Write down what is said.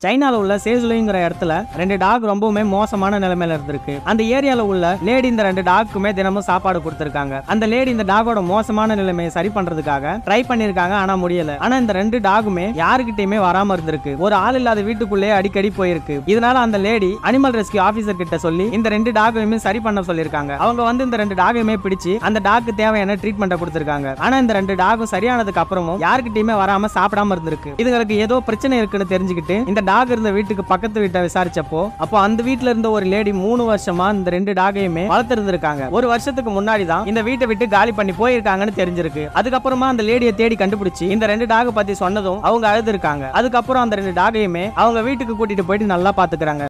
சைனால உள்ள சேசுலுங்கிற இடத்துல ரெண்டு டாக் ரொம்பவுமே மோசமான நிலைமையில இருந்திருக்கு அந்த ஏரியால உள்ள லேடி இந்த ரெண்டு டாக்குமே தினமும் சாப்பாடு கொடுத்திருக்காங்க அந்த லேடி இந்த டாகோட மோசமான நிலைமையை சரி பண்றதுக்காக ட்ரை பண்ணிருக்காங்க ஆனா முடியல ஆனா இந்த ரெண்டு டாகுமே யாருகிட்டயுமே வராம இருந்திருக்கு ஒரு ஆள் இல்லாத வீட்டுக்குள்ளே அடிக்கடி போயிருக்கு இதனால அந்த லேடி அனிமல் ரெஸ்கியூ ஆபீசர் கிட்ட சொல்லி இந்த ரெண்டு டாகையுமே சரி பண்ண சொல்லிருக்காங்க அவங்க வந்து இந்த ரெண்டு டாகையுமே பிடிச்சு அந்த டாக்கு தேவையான ட்ரீட்மெண்ட் கொடுத்திருக்காங்க ஆனா இந்த ரெண்டு டாகும் சரியானதுக்கு அப்புறமும் யாருக்கிட்டயுமே வராம சாப்பிடாம இருந்திருக்கு இதுங்களுக்கு ஏதோ பிரச்சனை இருக்குன்னு தெரிஞ்சுக்கிட்டு இந்த டாக் இருந்த வீட்டுக்கு பக்கத்து வீட்டை விசாரிச்சப்போ அப்போ அந்த வீட்ல இருந்த ஒரு லேடி மூணு வருஷமா இந்த ரெண்டு டாகையுமே வளர்த்திருந்திருக்காங்க ஒரு வருஷத்துக்கு முன்னாடி தான் இந்த வீட்டை விட்டு காலி பண்ணி போயிருக்காங்கன்னு தெரிஞ்சிருக்கு அதுக்கப்புறமா அந்த லேடியை தேடி கண்டுபிடிச்சு இந்த ரெண்டு டாக் பத்தி சொன்னதும் அவங்க அழுது இருக்காங்க அதுக்கப்புறம் அந்த ரெண்டு டாகையுமே அவங்க வீட்டுக்கு கூட்டிட்டு போயிட்டு நல்லா பாத்துக்கிறாங்க